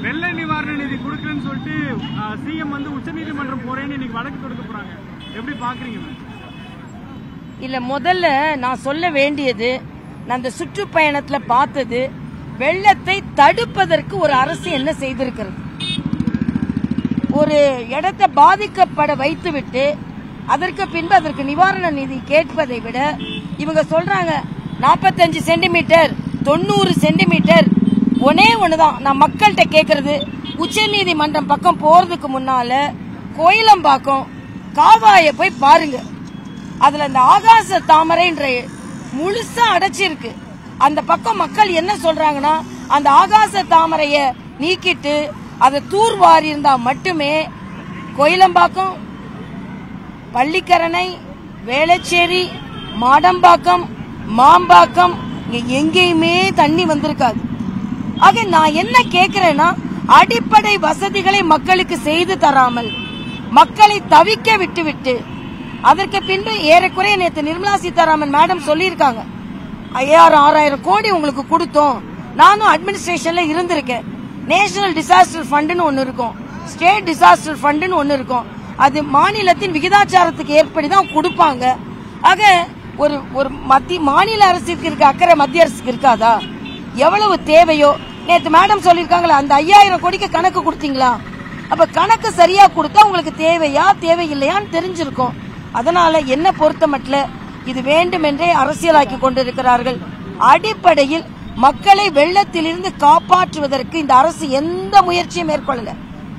வெள்ள நிவாரண நிதி கொடுக்கலன்னு சொல்லிட்டு சிஎம் வந்து உச்சநீதிமன்றம் போறேன்னு இன்னைக்கு வழக்கு தொடுக்க போறாங்க எப்படி பாக்குறீங்க மேம் இல்ல முதல்ல நான் சொல்ல வேண்டியது நான் அந்த சுற்றுப்பயணத்துல பார்த்தது வெள்ளத்தை தடுப்பதற்கு ஒரு அரசு என்ன செய்திருக்கிறது ஒரு இடத்தை பாதிக்கப்பட வைத்துவிட்டு அதற்கு பின்பு அதற்கு நிவாரண நிதி கேட்பதை விட இவங்க சொல்றாங்க 45 சென்டிமீட்டர் தொண்ணூறு சென்டிமீட்டர் ஒன்னே ஒண்ணுதான் நான் மக்கள்கிட்ட கேக்குறது உச்சநீதிமன்றம் பக்கம் போறதுக்கு முன்னால கோயிலம்பாக்கம் காவாய போய் பாருங்க அதுல இந்த ஆகாச தாமரைன்ற முழுசா அடைச்சிருக்கு அந்த பக்கம் மக்கள் என்ன சொல்றாங்கன்னா அந்த ஆகாச தாமரைய நீக்கிட்டு அதை தூர்வாரி இருந்தா மட்டுமே கோயிலம்பாக்கம் பள்ளிக்கரணை வேளச்சேரி மாடம்பாக்கம் மாம்பாக்கம் இங்க எங்கேயுமே தண்ணி வந்திருக்காது ஆக நான் என்ன கேக்குறேன்னா அடிப்படை வசதிகளை மக்களுக்கு செய்து தராமல் மக்களை தவிக்க விட்டுவிட்டு அதற்கு பின்பு ஏறக்குறைய நேற்று நிர்மலா சீதாராமன் மேடம் சொல்லியிருக்காங்க ஐயாயிரம் ஆறாயிரம் கோடி உங்களுக்கு கொடுத்தோம் நானும் அட்மினிஸ்ட்ரேஷன்ல இருந்திருக்கேன் நேஷனல் டிசாஸ்டர் ஃபண்டுன்னு ஒன்னு இருக்கும் ஸ்டேட் டிசாஸ்டர் ஃபண்டுன்னு ஒன்னு இருக்கும் அது மாநிலத்தின் விகிதாச்சாரத்துக்கு ஏற்படி தான் கொடுப்பாங்க ஆக ஒரு ஒரு மத்திய மாநில அரசுக்கு இருக்க அக்கறை மத்திய அரசுக்கு இருக்காதா எவ்வளவு தேவையோ நேத்து மேடம் சொல்லிருக்காங்களா அந்த ஐயாயிரம் கோடிக்கு கணக்கு கொடுத்தீங்களா அப்ப கணக்கு சரியா கொடுத்தா உங்களுக்கு தேவையா தேவையில்லையான்னு தெரிஞ்சிருக்கும் அதனால என்ன பொறுத்த மட்டும் இது வேண்டுமென்றே அரசியலாக்கி கொண்டிருக்கிறார்கள் அடிப்படையில் மக்களை வெள்ளத்திலிருந்து காப்பாற்றுவதற்கு இந்த அரசு எந்த முயற்சியும் மேற்கொள்ளல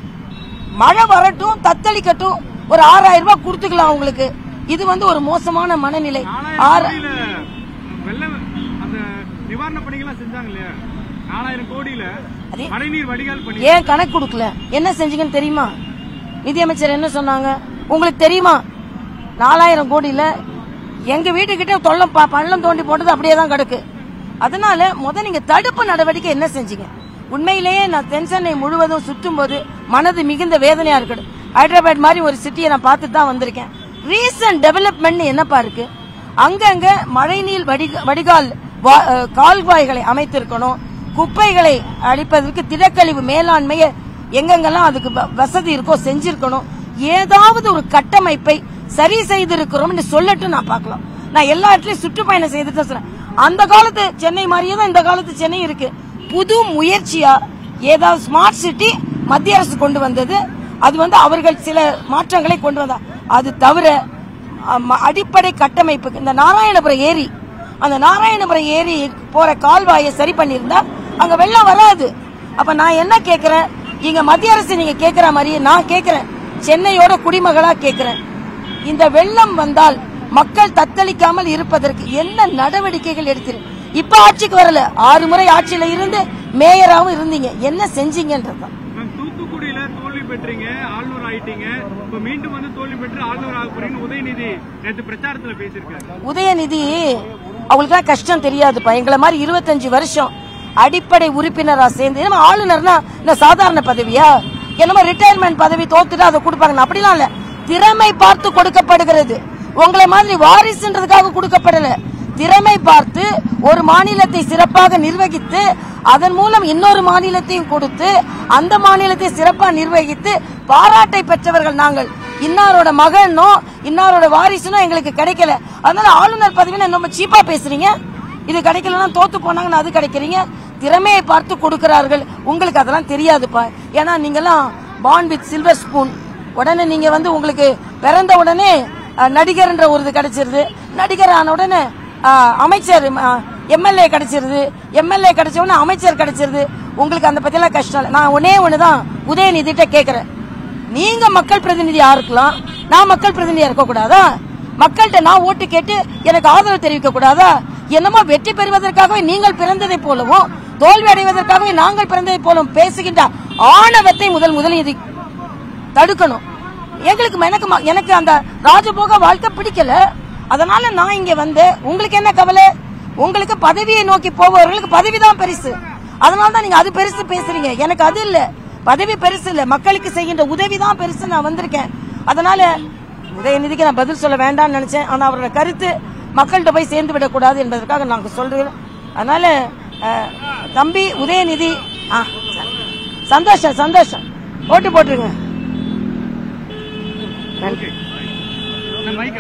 மழை வரட்டும் தத்தளிக்கட்டும் ஒரு ஆறாயிரம் ரூபாய் கொடுத்துக்கலாம் அவங்களுக்கு இது வந்து ஒரு மோசமான மனநிலை ஆறு நாலாயிரம் கோடியில வெள்ள அந்த நிவாரண பணிகள்லாம் செஞ்சாங்க இல்லையா நாலாயிரம் கோடியில அதே- மழைநீர் வடிகால் பணி ஏன் கணக்கு கொடுக்கல என்ன செஞ்சீங்கன்னு தெரியுமா நிதியமைச்சர் என்ன சொன்னாங்க உங்களுக்கு தெரியுமா நாலாயிரம் கோடியில எங்க வீட்டுக்கிட்ட தொல்லம் ப- பள்ளம் தோண்டி போட்டது அப்படியே தான் கிடக்கு அதனால முத நீங்க தடுப்பு நடவடிக்கை என்ன செஞ்சீங்க உண்மையிலேயே நான் தென் சென்னை முழுவதும் சுற்றும் போது மனது மிகுந்த வேதனையா இருக்குது ஹைதராபாத் மாதிரி ஒரு சிட்டியை நான் பார்த்துட்டு தான் வந்திருக்கேன் ரீசன்ட் டெவலப்மெண்ட் என்னப்பா இருக்கு அங்கங்க மழைநீர் வடிக- வடிகால் வா- அஹ், கால்வாய்களை அமைத்திருக்கணும் குப்பைகளை அழிப்பதற்கு திடக்கழிவு மேலாண்மையை எங்கெங்கெல்லாம் அதுக்கு வ- வசதி இருக்கோ செஞ்சிருக்கணும் ஏதாவது ஒரு கட்டமைப்பை சரி செய்திருக்கிறோம்னு சொல்லட்டும் நான் பார்க்கலாம் நான் எல்லா இடத்துலயும் சுற்றுப்பயணம் செய்துட்டு தான் சொல்றேன் அந்த காலத்து சென்னை மாதிரியே தான் இந்த காலத்து சென்னை இருக்கு புது முயற்சியா ஏதாவது ஸ்மார்ட் சிட்டி மத்திய அரசு கொண்டு வந்தது அது வந்து அவர்கள் சில மாற்றங்களை கொண்டு வந்தா அது தவிர அம்ம, அடிப்படை கட்டமைப்புக்கு இந்த நாராயணபுரம் ஏரி அந்த நாராயணபுரம் ஏரி போற கால்வாயை சரி பண்ணியிருந்தா அங்க வெள்ளம் வராது அப்ப நான் என்ன கேக்குறேன் இங்க மத்திய அரசு நீங்க கேக்குற மாதிரி நான் கேக்குறேன் சென்னையோட குடிமகளா கேக்குறேன் இந்த வெள்ளம் வந்தால் மக்கள் தத்தளிக்காமல் இருப்பதற்கு என்ன நடவடிக்கைகள் எடுத்திரு இப்ப ஆட்சிக்கு வரல ஆறு முறை ஆட்சியில இருந்து மேயராவும் இருந்தீங்க என்ன செஞ்சீங்கன்றதுதான் மேம் தூத்துக்குடியில தோல்வி பெற்றீங்க ஆளுநர் ஆயிட்டீங்க இப்ப மீண்டும் வந்து தோல்வி பெற்று ஆளுநர் ஆக போறீங்கன்னு உதயநிதி நேற்று பிரச்சாரத்துல பேசியிருக்காரு உதயநிதி அவங்களுக்குலாம் கஷ்டம் தெரியாதுப்பா எங்களை மாதிரி இருபத்தஞ்சு வருஷம் அடிப்படை உறுப்பினரா சேர்ந்து நம்ம ஆளுநர்னா இந்த சாதாரண பதவியா என்னமோ ரிட்டையர்மெண்ட் பதவி தோத்துட்டு அதை கொடுப்பாங்க அப்படிலாம் இல்ல திறமை பார்த்து கொடுக்கப்படுகிறது உங்களை மாதிரி வாரிசுன்றதுக்காக கொடுக்கப்படல திறமை பார்த்து ஒரு மாநிலத்தை சிறப்பாக நிர்வகித்து அதன் மூலம் இன்னொரு மாநிலத்தையும் கொடுத்து அந்த மாநிலத்தை சிறப்பாக நிர்வகித்து பாராட்டை பெற்றவர்கள் நாங்கள் இன்னாரோட மகனோ இன்னாரோட வாரிசுனோ எங்களுக்கு கிடைக்கல அதனால ஆளுநர் பதவின்னு நம்ம சீப்பா பேசுறீங்க இது கிடைக்கலன்னா தோத்து போனாங்கன்னு அது கிடைக்கிறீங்க திறமையை பார்த்து கொடுக்கிறார்கள் உங்களுக்கு அதெல்லாம் தெரியாதுப்பா ஏன்னா நீங்கெல்லாம் பான் வித் சில்வர் ஸ்பூன் உடனே நீங்க வந்து உங்களுக்கு பிறந்த உடனே அஹ், நடிகர்ன்ற ஒரு இது கிடைச்சிருது நடிகர் ஆன உடனே அஹ், அமைச்சர் எம்எல்ஏ கிடைச்சிருது எம்எல்ஏ கிடைச்ச உடனே அமைச்சர் கிடைச்சிருது உங்களுக்கு அந்த பத்தியெல்லாம் கஷ்டம் இல்லை நான் ஒன்னே ஒண்ணுதான் உதயநிதிட்ட கேக்குறேன் நீங்க மக்கள் பிரதிநிதியா இருக்கலாம் நான் மக்கள் பிரதிநிதியா இருக்க கூடாதா மக்கள்கிட்ட நான் ஓட்டு கேட்டு எனக்கு ஆதரவு தெரிவிக்க கூடாதா என்னமோ வெற்றி பெறுவதற்காகவே நீங்கள் பிறந்ததை போலவும் தோல்வி அடைவதற்காகவே நாங்கள் பிறந்ததை போலவும் பேசுகின்ற ஆணவத்தை முதல் முதலில் தடுக்கணும் எங்களுக்கு எனக்கு ம- எனக்கு அந்த ராஜபோக வாழ்க்கை பிடிக்கல அதனால நான் இங்க வந்து உங்களுக்கு என்ன கவலை உங்களுக்கு பதவியை நோக்கி போபவர்களுக்கு பதவி தான் பெருசு அதனால தான் நீங்க அது பெருசு பேசுறீங்க எனக்கு அது இல்ல பதவி பெருசு இல்ல மக்களுக்கு செய்கின்ற உதவி தான் பெருசு நான் வந்திருக்கேன் அதனால உதயநிதிக்கு நான் பதில் சொல்ல வேண்டாம்னு நினைச்சேன் ஆனா அவரோட கருத்து மக்கள்கிட்ட போய் சேர்ந்து விடக்கூடாது என்பதற்காக நாங்க சொல்றேன் அதனால அஹ், தம்பி உதயநிதி ஆ சரி. சந்தோஷம் சந்தோஷம் ஓட்டு போட்டுருங்க ஓகே மைக்